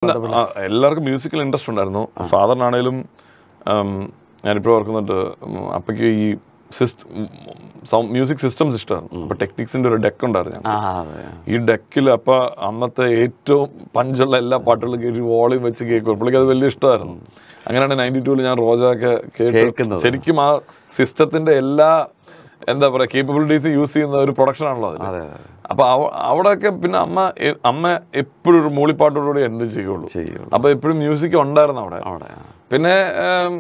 ബന്ധപ്പെട്ട് ആ, എല്ലാവർക്കും മ്യൂസിക്കൽ ഇൻട്രസ്റ്റ് ഉണ്ടായിരുന്നു ഫാദറിനാണേലും ഞാനിപ്പോഴും ഓർക്കുന്നുണ്ട് ഉം, അപ്പയ്ക്ക് ഈ മ്യൂസിക് സിസ്റ്റംസ് ഇഷ്ടമായിരുന്നു അപ്പൊ ടെക്നിക്സിന്റെ ഒരു ഡെക്ക് ഉണ്ടായിരുന്നു ഞങ്ങൾക്ക്. ആ അതെ ഈ ഡെക്കിൽ അപ്പൊ അന്നത്തെ ഏറ്റവും പഞ്ചുള്ള എല്ലാ പാട്ടുകളും കേട്ട് വോളിയം വെച്ച് കേൾക്കും പുള്ളിക്ക് അത് വലിയ ഇഷ്ടമായിരുന്നു അങ്ങനെയാണ് നയൻറ്റി ടൂവിൽ ഞാൻ റോജൊക്കെ കേട്ട് കേൾക്കുന്നത്. ശരിക്കും ആ സിസ്റ്റത്തിന്റെ എല്ലാ എന്താ പറയാ കേപ്പബിലിറ്റീസ് യൂസ് ചെയ്യുന്ന ഒരു പ്രൊഡക്ഷൻ ആണല്ലോ അതിൽ അതെ അതെ അപ്പൊ അവ- അവിടെയൊക്കെ പിന്നെ അമ്മ എ- അമ്മ എപ്പോഴും ഒരു മൂളിപ്പാട്ടോടുകൂടി എന്ത് ചെയ്യുള്ളൂ ചെയ്യുള്ളൂ. അപ്പൊ എപ്പോഴും മ്യൂസിക് ഉണ്ടായിരുന്നു അവിടെ അവിടെ ആ. പിന്നെ ഉം,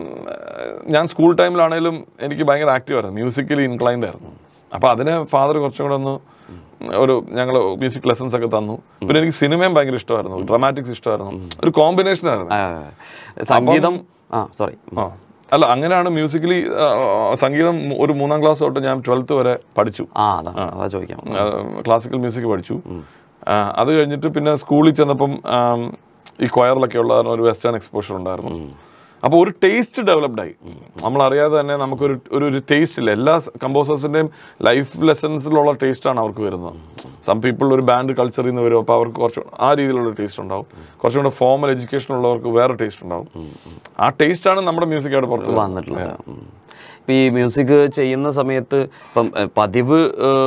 ഞാൻ സ്കൂൾ ടൈമിലാണേലും എനിക്ക് ഭയങ്കര ആക്റ്റീവ് ആയിരുന്നു മ്യൂസിക്കലി ഇൻക്ലൈൻഡ് ആയിരുന്നു അപ്പൊ അതിന് ഫാദർ കുറച്ചും കൂടെ ഒന്ന് ഒരു ഞങ്ങൾ മ്യൂസിക് ലെസൺസ് ഒക്കെ തന്നു പിന്നെ എനിക്ക് സിനിമയും ഭയങ്കര ഇഷ്ടമായിരുന്നു ഡ്രാമാറ്റിക്സ് ഇഷ്ടമായിരുന്നു ഒരു കോമ്പിനേഷൻ ആയിരുന്നു ആ, സംഗീതം ആ സോറി ആ അല്ല അങ്ങനെയാണ് മ്യൂസിക്കലി സംഗീതം ഒരു മൂന്നാം ക്ലാസ് തൊട്ട് ഞാൻ ട്വൽത്ത് വരെ പഠിച്ചു ആ അതാ അതാ ചോദിക്കാം ക്ലാസിക്കൽ മ്യൂസിക് പഠിച്ചു ആ, അത് കഴിഞ്ഞിട്ട് പിന്നെ സ്കൂളിൽ ചെന്നപ്പം ആം, ഈ ക്വയറിലൊക്കെ ഉള്ള കാരണം ഒരു വെസ്റ്റേൺ എക്സ്പോഷർ ഉണ്ടായിരുന്നു അപ്പോൾ ഒരു ടേസ്റ്റ് ഡെവലപ്ഡ് ആയി നമ്മൾ അറിയാതെ തന്നെ നമുക്കൊരു ഒരു ഒരു ടേസ്റ്റ് ഇല്ല എല്ലാ കമ്പോസേഴ്സിന്റെയും ലൈഫ് ലെസൺസിലുള്ള ടേസ്റ്റ് ആണ് അവർക്ക് വരുന്നത് സം പീപ്പിൾ ഒരു ബാൻഡ് കൾച്ചറിൽ നിന്ന് വരും അപ്പോൾ അവർക്ക് കുറച്ച് ആ രീതിയിലുള്ള ടേസ്റ്റ് ഉണ്ടാവും കുറച്ചും കൂടെ ഫോമൽ എഡ്യൂക്കേഷൻ ഉള്ളവർക്ക് വേറെ ടേസ്റ്റ് ഉണ്ടാവും ആ ടേസ്റ്റ് ആണ് നമ്മുടെ മ്യൂസിക് ആയിട്ട് പുറത്ത് വരുന്നത്. വന്നിട്ടുള്ളത് ഉം. ഇപ്പം ഈ മ്യൂസിക് ചെയ്യുന്ന സമയത്ത് ഇപ്പം എ, പതിവ്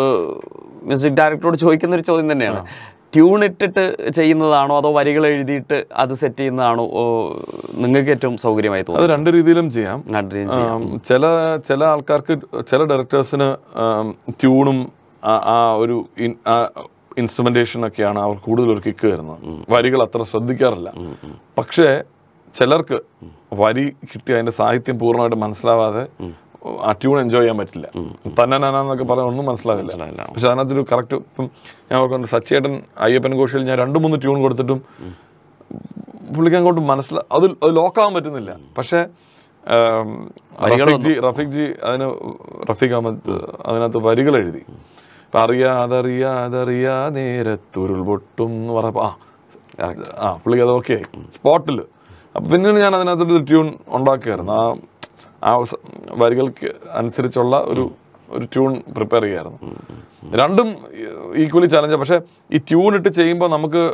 മ്യൂസിക് ഡയറക്ടറോട് ചോദിക്കുന്ന ഒരു ചോദ്യം തന്നെയാണ് ട്യൂൺ ഇട്ടിട്ട് ചെയ്യുന്നതാണോ അതോ വരികൾ എഴുതിയിട്ട് അത് സെറ്റ് ചെയ്യുന്നതാണോ ഓ, നിങ്ങൾക്ക് ഏറ്റവും സൗകര്യമായി അത് തോന്നുന്നത് രണ്ട് രീതിയിലും ചെയ്യാം രണ്ടിനെയും ചെയ്യാം. ആം, ചില ചില ആൾക്കാർക്ക് ചില ഡയറക്ടേഴ്സിന് ട്യൂണും ആ- ആ ഒരു ഇൻസ്ട്രുമെന്റേഷൻ ഒക്കെയാണ് അവർ കൂടുതൽ ഒരു കിക്ക് വരുന്നത് വരികൾ അത്ര ശ്രദ്ധിക്കാറില്ല പക്ഷേ ചിലർക്ക് വരി കിട്ടി അതിന്റെ സാഹിത്യം പൂർണ്ണമായിട്ട് മനസ്സിലാവാതെ ആ ട്യൂൺ എൻജോയ് ചെയ്യാൻ പറ്റില്ല തന്നനാന്നൊക്കെ പറയാൻ ഒന്നും മനസ്സിലാവില്ല മനസ്സിലാവില്ല. പക്ഷെ അതിനകത്തൊരു കറക്റ്റ് ഇപ്പം ഞാൻ ഓർക്കുന്നുണ്ട് സച്ചേട്ടൻ അയ്യപ്പൻ ഘോഷിൽ ഞാൻ രണ്ട് മൂന്ന് ട്യൂൺ കൊടുത്തിട്ടും പുള്ളിക്ക് അങ്ങോട്ട് മനസ്സിലാ അത് അത് ലോക്കാവാൻ പറ്റുന്നില്ല പക്ഷേ ആം, റഫീഖ് ജി റഫീഖ് ജി അതിന് റഫീഖ് അഹമ്മദ് അതിനകത്ത് വരികൾ എഴുതി ഇപ്പൊ അറിയാതറിയാതറിയാ നേരത്തുരുൾ പൊട്ടും എന്ന് പറഞ്ഞപ്പോ ആ ആ പുള്ളിക്ക് അത് ഓക്കെ സ്പോട്ടിൽ അപ്പൊ പിന്നീട് ഞാൻ അതിനകത്തൊരു ട്യൂൺ ഉണ്ടാക്കിയായിരുന്നു ആ ആ സ- വരികൾക്ക് അനുസരിച്ചുള്ള ഒരു ഒരു ട്യൂൺ പ്രിപ്പയർ ചെയ്യായിരുന്നു രണ്ടും ഈക്വലി ചലഞ്ച് പക്ഷെ ഈ ട്യൂൺ ഇട്ട് ചെയ്യുമ്പോൾ നമുക്ക്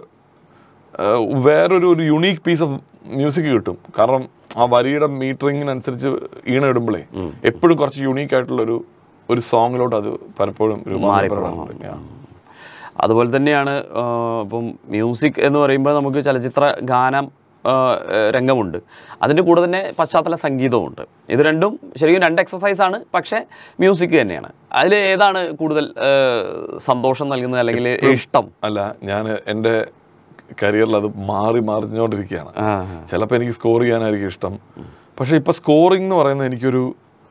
ഏഹ് വേറൊരു ഒരു യുണീക്ക് പീസ് ഓഫ് മ്യൂസിക് കിട്ടും കാരണം ആ വരിയുടെ മീറ്ററിങ്ങിനനുസരിച്ച് ഈണ ഇടുമ്പോഴേ എപ്പോഴും കുറച്ച് യുണീക്ക് ആയിട്ടുള്ള ഒരു ഒരു സോങ്ങിലോട്ട് അത് പലപ്പോഴും രൂപാന്തരപ്പെടാറുണ്ട് Yeah. അതുപോലെ തന്നെയാണ് ആ, ഇപ്പം മ്യൂസിക് എന്ന് പറയുമ്പോൾ നമുക്ക് ചലച്ചിത്ര ഗാനം ആ, രംഗമുണ്ട് അതിൻ്റെ കൂടെ തന്നെ പശ്ചാത്തല സംഗീതവുമുണ്ട് ഇത് രണ്ടും ശരിക്കും രണ്ട് എക്സസൈസ് ആണ് പക്ഷേ മ്യൂസിക് തന്നെയാണ് അതിൽ ഏതാണ് കൂടുതൽ ആ, സന്തോഷം നൽകുന്നത് അല്ലെങ്കിൽ ഇഷ്ടം അല്ല ഞാൻ എൻ്റെ കരിയറിൽ അത് മാറി മറിഞ്ഞുകൊണ്ടിരിക്കുകയാണ് ആ, ചിലപ്പോൾ എനിക്ക് സ്കോർ ചെയ്യാനായിരിക്കും ഇഷ്ടം പക്ഷെ ഇപ്പൊ സ്കോറിംഗ് എന്ന് പറയുന്നത് എനിക്കൊരു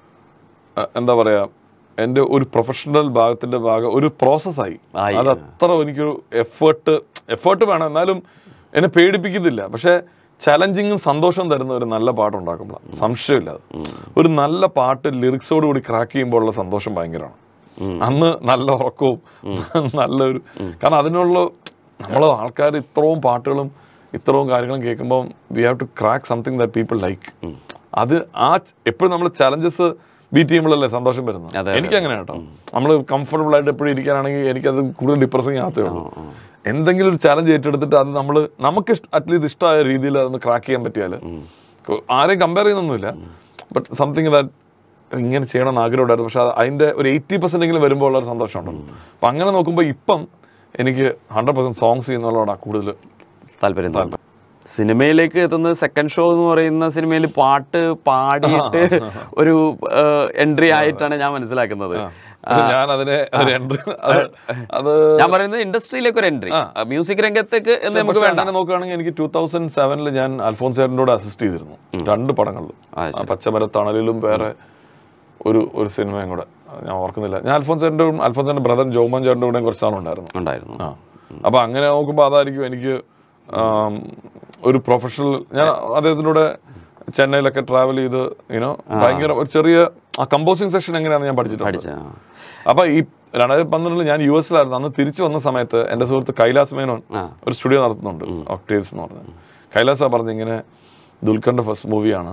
അഹ് എന്താ പറയാ എൻ്റെ ഒരു പ്രൊഫഷണൽ ഭാഗത്തിന്റെ ഭാഗം ഒരു പ്രോസസ്സായി ആയി. അത് അത്ര എനിക്കൊരു എഫേർട്ട് എഫേർട്ട് വേണം എന്നാലും എന്നെ പേടിപ്പിക്കുന്നില്ല പക്ഷെ ചലഞ്ചിങ്ങും സന്തോഷവും തരുന്ന ഒരു നല്ല പാട്ട് ഉണ്ടാക്കുമ്പോൾ സംശയമില്ല അത് ഒരു നല്ല പാട്ട് ലിറിക്സോട് കൂടി ക്രാക്ക് ചെയ്യുമ്പോൾ ഉള്ള സന്തോഷം ഭയങ്കരമാണ് അന്ന് നല്ല ഉറക്കവും നല്ലൊരു കാരണം അതിനുള്ള നമ്മൾ ആൾക്കാർ ഇത്രയും പാട്ടുകളും ഇത്രയും കാര്യങ്ങളും കേൾക്കുമ്പോൾ we have to crack something that people like അത് ആ എപ്പോഴും നമ്മൾ ചലഞ്ചസ് ബീറ്റ് ചെയ്യുമ്പോഴല്ലേ സന്തോഷം വരുന്നത് അതെ, എനിക്ക് അങ്ങനെ കേട്ടോ നമ്മൾ കംഫർട്ടബിൾ ആയിട്ട് എപ്പോഴും ഇരിക്കാനാണെങ്കിൽ എനിക്കത് കൂടുതൽ ഡിപ്രസിങ് ആകത്തേ ഉള്ളൂ എന്തെങ്കിലും ഒരു ചലഞ്ച് ഏറ്റെടുത്തിട്ട് അത് നമ്മൾ നമുക്ക് അറ്റ്ലീസ്റ്റ് ഇഷ്ടമായ രീതിയിൽ അതൊന്ന് ക്രാക്ക് ചെയ്യാൻ പറ്റിയാൽ ആരെയും കമ്പയർ ചെയ്യുന്നൊന്നുമില്ല ബട്ട് സംതിങ് ദാറ്റ് ഇങ്ങനെ ചെയ്യണമെന്ന് ആഗ്രഹമുണ്ടായിരുന്നു പക്ഷെ അത് അതിന്റെ ഒരു എയ്റ്റി പെർസെന്റ് എങ്കിലും വരുമ്പോൾ ഉള്ള ഒരു സന്തോഷമുണ്ട് അപ്പൊ അങ്ങനെ നോക്കുമ്പോൾ ഇപ്പം എനിക്ക് ഹൺഡ്രഡ് പെർസെന്റ് സോങ്സ് ചെയ്യുന്നതിനോടാണ് കൂടുതൽ താല്പര്യം തോന്നുന്നത് സിനിമയിലേക്ക് എത്തുന്ന സെക്കൻഡ് ഷോ എന്ന് പറയുന്ന സിനിമയിൽ പാട്ട് പാടിയിട്ട് ഒരു എൻട്രി ആയിട്ടാണ് ഞാൻ മനസ്സിലാക്കുന്നത് ഞാൻ അതിനെ ഒരു entry- അത് അത് ഞാൻ പറയുന്നത് ഇൻഡസ്ട്രിയിലേക്ക് ഒരു എൻട്രി മ്യൂസിക് രംഗത്തേക്ക് എന്ന് നമുക്ക് പക്ഷെ വേണ്ട അങ്ങനെ നോക്കുകയാണെങ്കിൽ എനിക്ക് ടൂ തൗസൻഡ് സെവനിൽ ഞാൻ അൽഫോൻസേട്ടൻ്റെ കൂടെ അസിസ്റ്റ് ചെയ്തിരുന്നു രണ്ട് പടങ്ങളിൽ ആ, ആ പച്ചമരത്തണലിലും വേറെ ഒരു ഒരു സിനിമയും കൂടെ അത് ഞാൻ ഓർക്കുന്നില്ല ഞാൻ അൽഫോൻസേട്ടൻ്റെ അൽഫോൻസേട്ടൻ്റെ ബ്രദർ ജോമൻ ചേട്ടൻ്റെ കൂടെയും കുറച്ച് നാളുണ്ടായിരുന്നു ഉണ്ടായിരുന്നു ആ അപ്പൊ അങ്ങനെ നോക്കുമ്പോൾ അതായിരിക്കും എനിക്ക് ആം, ഒരു പ്രൊഫഷണൽ ഞാൻ അദ്ദേഹത്തിൻ്റെ കൂടെ ചെന്നൈയിലൊക്കെ ട്രാവൽ ചെയ്ത് യുനോ ഭയങ്കര ഒരു ചെറിയ ആ കമ്പോസിങ് സെഷൻ എങ്ങനെയാണെന്ന് ഞാൻ പഠിച്ചിട്ടുണ്ട് പഠിച്ച അപ്പൊ ഈ രണ്ടായിരത്തി പന്ത്രണ്ടിൽ ഞാൻ യു എസിലായിരുന്നു അന്ന് തിരിച്ചു വന്ന സമയത്ത് എന്റെ സുഹൃത്ത് കൈലാസ് മേനോൻ ആ. ഒരു സ്റ്റുഡിയോ നടത്തുന്നുണ്ട് ഒക്ടേവ്സ് എന്ന് പറഞ്ഞത് കൈലാസ പറഞ്ഞു ഇങ്ങനെ ദുൽഖറിന്റെ ഫസ്റ്റ് മൂവിയാണ്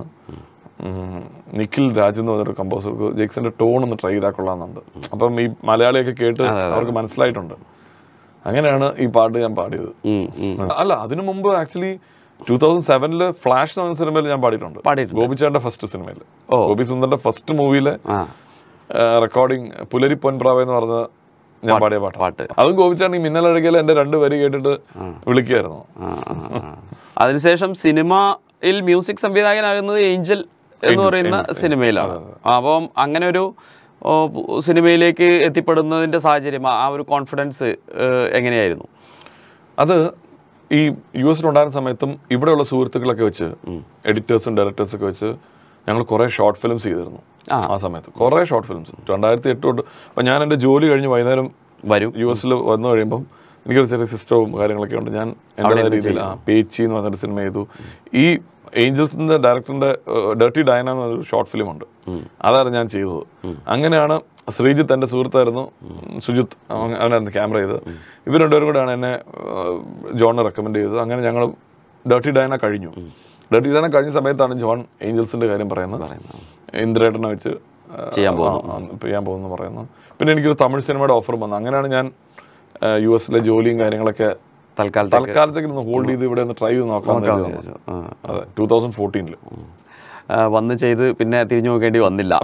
നിഖിൽ രാജ് എന്ന് പറഞ്ഞൊരു കമ്പോസർക്ക് ജെക്സിന്റെ ടോൺ ഒന്ന് ട്രൈ ചെയ്താൽ കൊള്ളാമെന്നുണ്ട് അപ്പം ഈ മലയാളിയൊക്കെ കേട്ട് അവർക്ക് മനസ്സിലായിട്ടുണ്ട് അങ്ങനെയാണ് ഈ പാട്ട് ഞാൻ പാടിയത് ഉം, ഉം. അല്ല അതിനു മുമ്പ് ആക്ച്വലി ടൂ തൗസൻഡ് സെവനില് ഫ്ലാഷ് എന്ന് പറഞ്ഞ സിനിമയിൽ ഞാൻ പാടിയിട്ടുണ്ട് പാടിയിട്ടുണ്ട്. ഗോപിച്ചാന്റെ ഫസ്റ്റ് സിനിമയിൽ ഓ. ഗോപി സുന്ദറിന്റെ ഫസ്റ്റ് മൂവിയിലെ ആ റെക്കോർഡിംഗ് പുലരി പൊൻപ്രാവ എന്ന് പറഞ്ഞ ഞാൻ പാടിയ പാട്ട് പാട്ട് അതും ഗോപിച്ചാണ്ട് ഈ മിന്നലഴകിൽ എന്റെ രണ്ട് വരി കേട്ടിട്ട് വിളിക്കായിരുന്നു ആ, ആ, ആ. അതിനുശേഷം സിനിമയിൽ മ്യൂസിക് സംവിധായകനാകുന്നത് ഏഞ്ചൽ എന്ന് പറയുന്ന സിനിമയിലാണ് അപ്പം അങ്ങനെ ഒരു ഓ, സിനിമയിലേക്ക് എത്തിപ്പെടുന്നതിന്റെ സാഹചര്യം ആ ഒരു കോൺഫിഡൻസ് എങ്ങനെയായിരുന്നു അത് ഈ യു എസിലുണ്ടായിരുന്ന സമയത്തും ഇവിടെയുള്ള സുഹൃത്തുക്കളൊക്കെ വെച്ച് എഡിറ്റേഴ്സും ഡയറക്ടേഴ്സും ഒക്കെ വെച്ച് ഞങ്ങൾ കുറേ ഷോർട്ട് ഫിലിംസ് ചെയ്തിരുന്നു ആ. ആ സമയത്ത് കുറേ ഷോർട്ട് ഫിലിംസ് രണ്ടായിരത്തി എട്ട് തൊട്ട് അപ്പം ഞാൻ എൻ്റെ ജോലി കഴിഞ്ഞ് വൈകുന്നേരം വരും യു എസിൽ വന്നു കഴിയുമ്പം എനിക്കൊരു ചെറിയ സിസ്റ്റവും കാര്യങ്ങളൊക്കെ ഉണ്ട് ഞാൻ എൻ്റെ രീതിയിൽ ആ പേച്ചി എന്ന് പറഞ്ഞൊരു സിനിമ ചെയ്തു ഈ ഏഞ്ചൽസിന്റെ ഡയറക്ടറിന്റെ ഡേർട്ടി ഡയന എന്ന് പറഞ്ഞൊരു ഷോർട്ട് ഫിലിം ഉണ്ട് അതാണ് ഞാൻ ചെയ്തത് അങ്ങനെയാണ് ശ്രീജിത്ത് എൻ്റെ സുഹൃത്തായിരുന്നു സുജിത്ത് അവൻ- അവനായിരുന്നു ക്യാമറ ചെയ്തത് ഇവർ രണ്ടുപേരും കൂടെയാണ് എന്നെ ജോണിനെ റെക്കമെൻഡ് ചെയ്തത് അങ്ങനെ ഞങ്ങൾ ഡേർട്ടി ഡയന കഴിഞ്ഞു ഡേർട്ടി ഡയന കഴിഞ്ഞ സമയത്താണ് ജോൺ ഏഞ്ചൽസിന്റെ കാര്യം പറയുന്നത് ഇന്ദ്രേട്ടനെ വെച്ച് ആ, ചെയ്യാൻ ആ, ആ, ചെയ്യാൻ പോകുന്നു പറയുന്നു പിന്നെ എനിക്കൊരു തമിഴ് സിനിമയുടെ ഓഫർ വന്നു അങ്ങനെയാണ് ഞാൻ യു എസിലെ ജോലിയും കാര്യങ്ങളൊക്കെ തൽക്കാലത്തേക്ക് തൽക്കാലത്തേക്ക് ഒന്ന് ഹോൾഡ് ചെയ്ത് ഇവിടെ ഒന്ന് ട്രൈ ചെയ്ത് നോക്കാം ആ. അതെ ടൂ തൗസൻഡ് ഫോർട്ടീനിൽ ആ, വന്ന് ചെയ്ത് പിന്നെ തിരിഞ്ഞു നോക്കേണ്ടി വന്നില്ല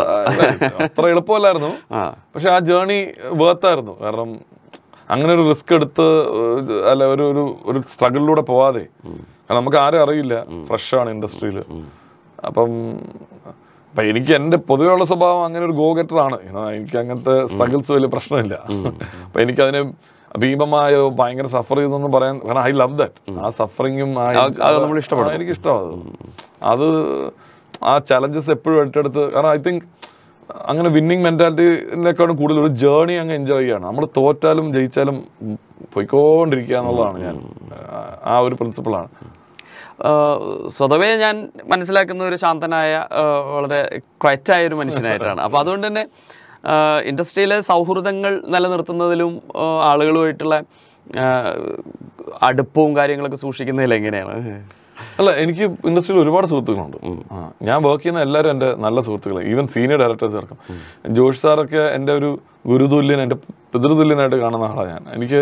അത്ര എളുപ്പമല്ലായിരുന്നു ആ പക്ഷെ ആ ജേണി വേർത്തായിരുന്നു കാരണം അങ്ങനെ ഒരു റിസ്ക് എടുത്ത് ഏഹ്, അല്ല ഒരു ഒരു ഒരു സ്ട്രഗിളിലൂടെ പോവാതെ കാരണം നമുക്ക് ആരും അറിയില്ല ഫ്രഷ് ആണ് ഇൻഡസ്ട്രിയിൽ അപ്പം അപ്പൊ എനിക്ക് എന്റെ പൊതുവെയുള്ള സ്വഭാവം അങ്ങനെ ഒരു ഗോ ഗെറ്റർ ആണ് You know, എനിക്ക് അങ്ങനത്തെ സ്ട്രഗിൾസ് വലിയ പ്രശ്നമില്ല അപ്പൊ എനിക്ക് അതിന് ഭീമമായോ ഭയങ്കര സഫർ ചെയ്തൊന്നും പറയാൻ കാരണം ഐ ലവ് ദാറ്റ് ആ സഫറിങ്ങും അത് നമ്മൾ ഇഷ്ടപ്പെടും. എനിക്ക് ഇഷ്ടമാണ് അത് ആ ചലഞ്ചസ് എപ്പോഴും ഏറ്റെടുത്ത് കാരണം ഐ തിങ്ക് അങ്ങനെ വിന്നിങ് മെന്റാലിറ്റിനേക്കാളും കൂടുതൽ ഒരു ജേണി അങ്ങ് എൻജോയ് ചെയ്യാണ് നമ്മൾ തോറ്റാലും ജയിച്ചാലും ഉം, പോയിക്കൊണ്ടിരിക്കുക എന്നുള്ളതാണ് ഞാൻ ആ- ആ ഒരു പ്രിൻസിപ്പിളാണ് ആ, സ്വതവേ ഞാൻ മനസ്സിലാക്കുന്ന ഒരു ശാന്തനായ ആ, വളരെ ക്വയറ്റായ ഒരു മനുഷ്യനായിട്ടാണ് അപ്പോൾ അതുകൊണ്ട് തന്നെ ആ, ഇൻഡസ്ട്രിയിലെ സൗഹൃദങ്ങൾ നിലനിർത്തുന്നതിലും ആ, ആളുകളുമായിട്ടുള്ള ആ, അടുപ്പവും കാര്യങ്ങളൊക്കെ സൂക്ഷിക്കുന്നതിൽ എങ്ങനെയാണ് അല്ല എനിക്ക് ഇൻഡസ്ട്രിയിൽ ഒരുപാട് സുഹൃത്തുക്കളുണ്ട് ആ, ഞാൻ വർക്ക് ചെയ്യുന്ന എല്ലാവരും എൻ്റെ നല്ല സുഹൃത്തുക്കൾ ഈവൻ സീനിയർ ഡയറക്ടേഴ്സ് ചേർക്കും ജോഷ് സാറൊക്കെ എൻ്റെ ഒരു ഗുരുതുല്യൻ എൻ്റെ പിതൃതുല്യനായിട്ട് കാണുന്ന ആളാണ് ഞാൻ എനിക്ക്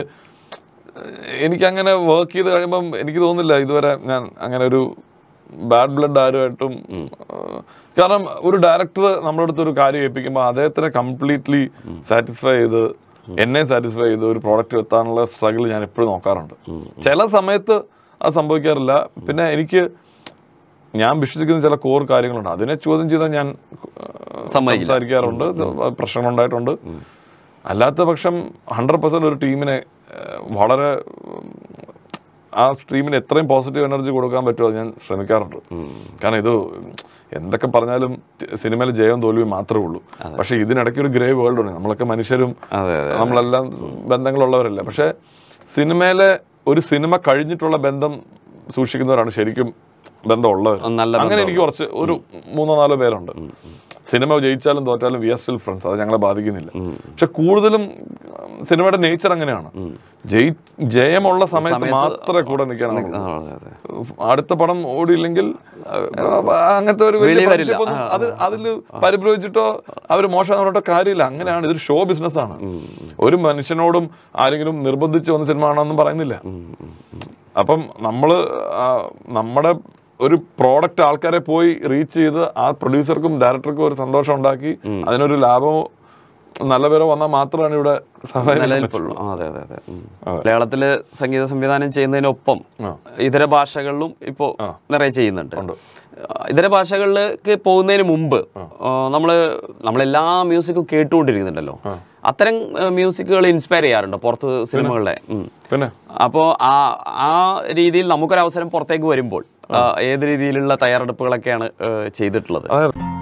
എനിക്ക് അങ്ങനെ വർക്ക് ചെയ്ത് കഴിയുമ്പം എനിക്ക് തോന്നുന്നില്ല ഇതുവരെ ഞാൻ അങ്ങനെ ഒരു ബാഡ് ബ്ലഡ് ആരുമായിട്ടും ഏഹ്, കാരണം ഒരു ഡയറക്ടർ നമ്മുടെ അടുത്ത് ഒരു കാര്യം ഏൽപ്പിക്കുമ്പോൾ അദ്ദേഹത്തിനെ കംപ്ലീറ്റ്ലി സാറ്റിസ്ഫൈ ചെയ്ത് എന്നെ സാറ്റിസ്ഫൈ ചെയ്ത് ഒരു പ്രോഡക്റ്റ് എത്താനുള്ള സ്ട്രഗിൾ ഞാൻ എപ്പോഴും നോക്കാറുണ്ട് ചില സമയത്ത് അത് സംഭവിക്കാറില്ല പിന്നെ എനിക്ക് ഞാൻ വിശ്വസിക്കുന്ന ചില കോർ കാര്യങ്ങളുണ്ട് അതിനെ ചോദ്യം ചെയ്താൽ ഞാൻ ഏഹ്, സമ്മതിക്കില്ല. സംസാരിക്കാറുണ്ട് പ്രശ്നങ്ങളുണ്ടായിട്ടുണ്ട് അല്ലാത്ത പക്ഷം ഹൺഡ്രഡ് പെർസെന്റ് ഒരു ടീമിനെ ഏഹ്, വളരെ ഉം, ആ ടീമിന് എത്രയും പോസിറ്റീവ് എനർജി കൊടുക്കാൻ പറ്റുമോ അത് ഞാൻ ശ്രമിക്കാറുണ്ട് കാരണം ഇത് എന്തൊക്കെ പറഞ്ഞാലും സിനിമയിൽ ജയവും തോൽവിയും മാത്രമേ ഉള്ളൂ പക്ഷെ ഇതിനിടയ്ക്ക് ഒരു ഗ്രേ വേൾഡ് ഉണ്ട് നമ്മളൊക്കെ മനുഷ്യരും അതെ അതെ നമ്മളെല്ലാം ബന്ധങ്ങളുള്ളവരല്ല പക്ഷെ സിനിമയിലെ ഒരു സിനിമ കഴിഞ്ഞിട്ടുള്ള ബന്ധം സൂക്ഷിക്കുന്നവരാണ് ശരിക്കും ബന്ധമുള്ളവർ നല്ല അങ്ങനെ എനിക്ക് കുറച്ച് ഒരു മൂന്നോ നാലോ പേരുണ്ട് സിനിമ ജയിച്ചാലും തോറ്റാലും വി എസ് സ്റ്റിൽ ഫ്രണ്ട്സ് അത് ഞങ്ങളെ ബാധിക്കുന്നില്ല പക്ഷെ കൂടുതലും ഉം, സിനിമയുടെ നേച്ചർ അങ്ങനെയാണ് ജയി ജയമുള്ള സമയത്ത് മാത്രമേ കൂടെ നിൽക്കാനാണ് ആ, അതെ അതെ അടുത്ത പടം ഓടിയില്ലെങ്കിൽ അങ്ങനത്തെ ഒരു വലിയ വെളി വരില്ല. friendship ഒന്നും അത് അതിൽ പരിഭ്രമിച്ചിട്ടോ അവർ മോശം പറഞ്ഞിട്ടോ കാര്യമില്ല അങ്ങനെയാണ് ഇതൊരു ഷോ ബിസിനസ് ആണ് ഒരു മനുഷ്യനോടും ആരെങ്കിലും നിർബന്ധിച്ച് വന്ന സിനിമ ആണെന്നും പറയുന്നില്ല അപ്പം നമ്മള് ആ, നമ്മുടെ ഒരു പ്രോഡക്റ്റ് ആൾക്കാരെ പോയി റീച്ച് ചെയ്ത് ആ പ്രൊഡ്യൂസർക്കും ഡയറക്ടർക്കും ഒരു സന്തോഷം ഉണ്ടാക്കി അതിനൊരു ലാഭമോ നല്ല പേരോ വന്നാൽ മാത്രമാണ് ഇവിടെ സഹായം നിലനിൽപ്പുള്ളൂ ആ, അതെ അതെ അതെ ഉം. മലയാളത്തില് സംഗീത സംവിധാനം ചെയ്യുന്നതിനൊപ്പം ഇതര ഭാഷകളിലും ഇപ്പോൾ നിറയെ ചെയ്യുന്നുണ്ട് ആ, ഇതര ഭാഷകളിലേക്ക് പോകുന്നതിന് മുമ്പ് ആ, നമ്മള് നമ്മളെല്ലാ മ്യൂസിക്കും കേട്ടുകൊണ്ടിരിക്കുന്നുണ്ടല്ലോ അത്തരം മ്യൂസിക്കുകൾ ഇൻസ്പയർ ചെയ്യാറുണ്ടോ പുറത്ത് സിനിമകളിലെ ഉം. പിന്നെ അപ്പോൾ ആ ആ രീതിയിൽ നമുക്കൊരു അവസരം പുറത്തേക്ക് വരുമ്പോൾ ആ, ഏത് രീതിയിലുള്ള തയ്യാറെടുപ്പുകളൊക്കെയാണ് ആ, ചെയ്തിട്ടുള്ളത് അതെ